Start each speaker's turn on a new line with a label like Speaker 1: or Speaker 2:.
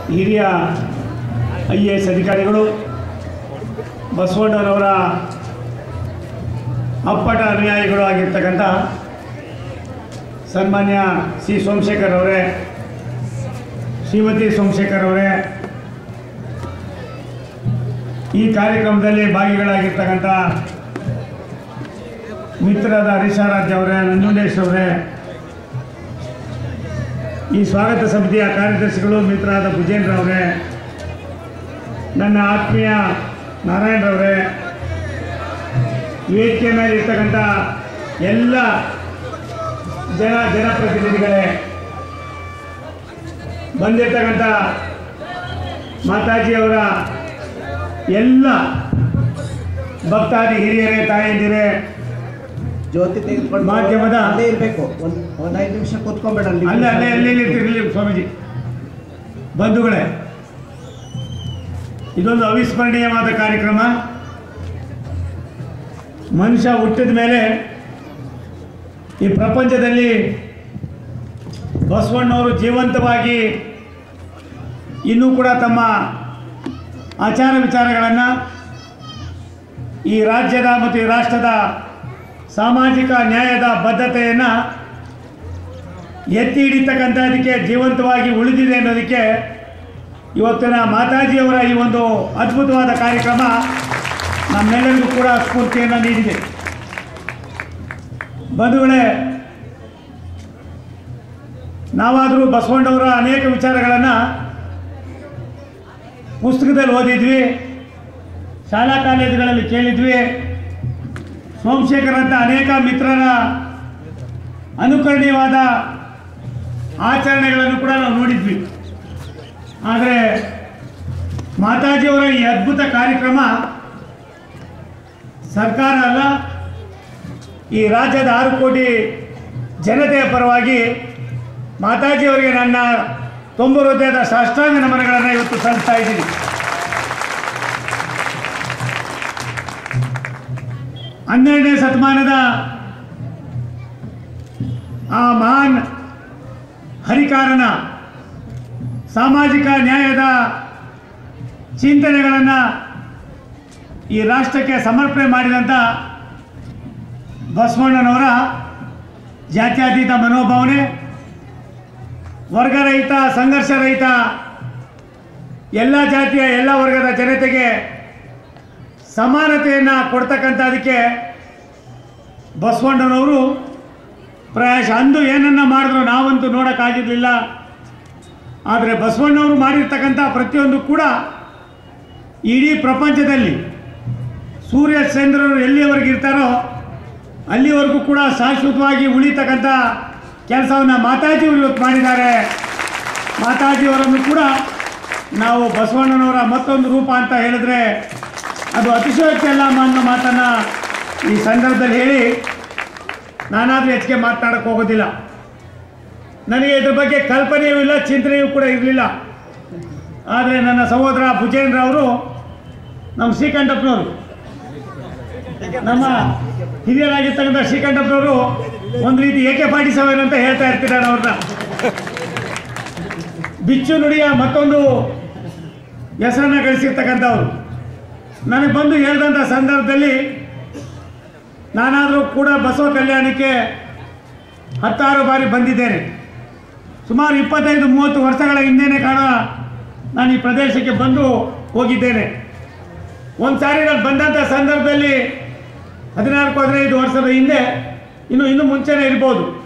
Speaker 1: ಹಿರಿಯ I A S ಅಧಿಕಾರಿಗಳು ಬಸವಣ್ಣನವರ ಅಪ್ಪಟ ಅನುಯಾಯಿಗಳು ಆಗಿರ್ತಕ್ಕಂಥ ಸನ್ಮಾನ್ಯ ಸಿ ಸೋಮಶೇಖರ್ ಅವರೇ ಶ್ರೀಮತಿ ಸೋಮಶೇಖರ್ ಅವರೇ ಈ ಕಾರ್ಯಕ್ರಮದಲ್ಲಿ ಭಾಗಿಗಳಾಗಿರ್ತಕ್ಕಂಥ ಮಿತ್ರರಾದ ಹರೀಶಾರಾಧ್ಯ ಅವರೇ ನಂಜುಂಡೇಶ್ ಅವರೇ ಈ ಸ್ವಾಗತ ಸಮಿತಿಯ ಕಾರ್ಯದರ್ಶಿಗಳು ಮಿತ್ರರಾದ ಭುಜೇಂದ್ರ ಅವರೇ ನನ್ನ ಆತ್ಮೀಯ ನಾರಾಯಣರವರೇ ವೇದಿಕೆ ಮೇಲೆ ಇರ್ತಕ್ಕಂಥ ಎಲ್ಲ ಜನ ಜನಪ್ರತಿನಿಧಿಗಳೇ ಬಂದಿರ್ತಕ್ಕಂಥ ಮಾತಾಜಿಯವರ ಎಲ್ಲ ಭಕ್ತಾದಿ ಹಿರಿಯರೇ ತಾಯಂದಿರೇ
Speaker 2: ಜ್ಯೋತಿ ತೆಗೆದುಕೊಂಡು
Speaker 1: ಮಾಧ್ಯಮದ-
Speaker 2: ಅಲ್ಲೇ ಇರಬೇಕು ಒಂದು ಒಂದು ಐದು ನಿಮಿಷ ಕೂತ್ಕೊಂಬೇಡ ಅಲ್ಲಿ
Speaker 1: ಅಲ್ಲೇ ಅಲ್ಲೇ ಅಲ್ಲೇ ಇರ್ತಿರ್ಲಿ ಸ್ವಾಮೀಜಿ ಬಂಧುಗಳೇ ಇದೊಂದು ಅವಿಸ್ಮರಣೀಯವಾದ ಕಾರ್ಯಕ್ರಮ ಮನುಷ್ಯ ಹುಟ್ಟಿದ ಮೇಲೆ ಈ ಪ್ರಪಂಚದಲ್ಲಿ ಬಸವಣ್ಣವರು ಜೀವಂತವಾಗಿ ಇನ್ನೂ ಕೂಡ ತಮ್ಮ ಆಚಾರ ವಿಚಾರಗಳನ್ನು ಈ ರಾಜ್ಯದ ಮತ್ತು ಈ ರಾಷ್ಟ್ರದ ಸಾಮಾಜಿಕ ನ್ಯಾಯದ ಬದ್ಧತೆಯನ್ನು ಎತ್ತಿ ಹಿಡಿತಕ್ಕಂಥದಕ್ಕೆ ಜೀವಂತವಾಗಿ ಉಳಿದಿದೆ ಅನ್ನೋದಕ್ಕೆ ಇವತ್ತಿನ ಮಾತಾಜಿಯವರ ಈ ಒಂದು ಅದ್ಭುತವಾದ ಕಾರ್ಯಕ್ರಮ ನಮ್ಮೆಲ್ಲರಿಗೂ ಕೂಡ ಸ್ಫೂರ್ತಿಯನ್ನು ನೀಡಿದೆ ಬಂಧುಗಳೇ ನಾವಾದರೂ ಬಸವಣ್ಣವರ ಅನೇಕ ವಿಚಾರಗಳನ್ನು ಪುಸ್ತಕದಲ್ಲಿ ಓದಿದ್ವಿ ಶಾಲಾ ಕಾಲೇಜುಗಳಲ್ಲಿ ಕೇಳಿದ್ವಿ ಸೋಮಶೇಖರ್ ಅಂತ ಅನೇಕ ಮಿತ್ರರ ಅನುಕರಣೀಯವಾದ ಆಚರಣೆಗಳನ್ನು ಕೂಡ ನಾವು ನೋಡಿದ್ವಿ ಆದರೆ ಮಾತಾಜಿಯವರ ಈ ಅದ್ಭುತ ಕಾರ್ಯಕ್ರಮ ಸರ್ಕಾರ ಅಲ್ಲ ಈ ರಾಜ್ಯದ ಆರು ಕೋಟಿ ಜನತೆಯ ಪರವಾಗಿ ಮಾತಾಜಿಯವರಿಗೆ ನನ್ನ ತೊಂಬು ಹೃದಯದ ಸಾಷ್ಟಾಂಗ ನಮನಗಳನ್ನು ಇವತ್ತು ಸಲ್ಲಿಸ್ತಾ ಇದ್ದೀನಿ ಹನ್ನೆರಡನೇ ಶತಮಾನದ ಆ ಮಹಾನ್ ಹರಿಕಾರನ ಸಾಮಾಜಿಕ ನ್ಯಾಯದ ಚಿಂತನೆಗಳನ್ನು ಈ ರಾಷ್ಟ್ರಕ್ಕೆ ಸಮರ್ಪಣೆ ಮಾಡಿದಂಥ ಬಸವಣ್ಣನವರ ಜಾತ್ಯತೀತ ಮನೋಭಾವನೆ ವರ್ಗರಹಿತ ಸಂಘರ್ಷರಹಿತ ಎಲ್ಲ ಜಾತಿಯ ಎಲ್ಲ ವರ್ಗದ ಜನತೆಗೆ ಸಮಾನತೆಯನ್ನು ಕೊಡ್ತಕ್ಕಂಥದಕ್ಕೆ ಬಸವಣ್ಣನವರು ಪ್ರಾಯಶಃ ಅಂದು ಏನನ್ನ ಮಾಡಿದ್ರು ನಾವಂತೂ ನೋಡೋಕ್ಕಾಗಿರಲಿಲ್ಲ ಆದರೆ ಬಸವಣ್ಣವರು ಮಾಡಿರ್ತಕ್ಕಂಥ ಪ್ರತಿಯೊಂದು ಕೂಡ ಇಡೀ ಪ್ರಪಂಚದಲ್ಲಿ ಸೂರ್ಯ ಚಂದ್ರರು ಎಲ್ಲಿಯವರೆಗೆ ಇರ್ತಾರೋ ಅಲ್ಲಿವರೆಗೂ ಕೂಡ ಶಾಶ್ವತವಾಗಿ ಉಳಿತಕ್ಕಂಥ ಕೆಲಸವನ್ನು ಮಾತಾಜಿಯವರು ಇವತ್ತು ಮಾಡಿದ್ದಾರೆ ಮಾತಾಜಿಯವರನ್ನು ಕೂಡ ನಾವು ಬಸವಣ್ಣನವರ ಮತ್ತೊಂದು ರೂಪ ಅಂತ ಹೇಳಿದ್ರೆ ಅದು ಅತಿಶಯೋಕ್ತಿ ಅಲ್ಲ ಅನ್ನೋ ಮಾತನ್ನು ಈ ಸಂದರ್ಭದಲ್ಲಿ ಹೇಳಿ ನಾನಾದರೂ ಹೆಚ್ಚಿಗೆ ಮಾತನಾಡಕ್ಕೆ ಹೋಗೋದಿಲ್ಲ ನನಗೆ ಇದ್ರ ಬಗ್ಗೆ ಕಲ್ಪನೆಯೂ ಇಲ್ಲ ಚಿಂತನೆಯೂ ಕೂಡ ಇರಲಿಲ್ಲ ಆದರೆ ನನ್ನ ಸಹೋದರ ಭುಜೇಂದ್ರ ಅವರು ನಮ್ಮ ಶ್ರೀಕಂಠಪ್ಪನವರು ನಮ್ಮ ಹಿರಿಯರಾಗಿರ್ತಕ್ಕಂಥ ಶ್ರೀಕಂಠಪ್ಪನವರು ಒಂದು ರೀತಿ ಎ ಕೆ ಫಾರ್ಟಿ ಸೆವೆನ್ ಅಂತ ಹೇಳ್ತಾ ಇರ್ತಿದ್ದಾರೆ ಅವ್ರನ್ನ ಬಿಚ್ಚು ನುಡಿಯ ಮತ್ತೊಂದು ಹೆಸರನ್ನು ಗಳಿಸಿರ್ತಕ್ಕಂಥವ್ರು ನನಗೆ ಬಂದು ಹೇಳಿದಂಥ ಸಂದರ್ಭದಲ್ಲಿ ನಾನಾದರೂ ಕೂಡ ಬಸವ ಕಲ್ಯಾಣಕ್ಕೆ ಹತ್ತಾರು ಬಾರಿ ಬಂದಿದ್ದೇನೆ ಸುಮಾರು ಇಪ್ಪತ್ತೈದು ಮೂವತ್ತು ವರ್ಷಗಳ ಹಿಂದೆನೇ ಕಾಣ ನಾನು ಈ ಪ್ರದೇಶಕ್ಕೆ ಬಂದು ಹೋಗಿದ್ದೇನೆ ಒಂದು ಸಾರಿ ನಾನು ಬಂದಂಥ ಸಂದರ್ಭದಲ್ಲಿ ಹದಿನಾಲ್ಕು ಹದಿನೈದು ವರ್ಷದ ಹಿಂದೆ ಇನ್ನು ಇನ್ನೂ ಮುಂಚೆನೇ ಇರ್ಬೋದು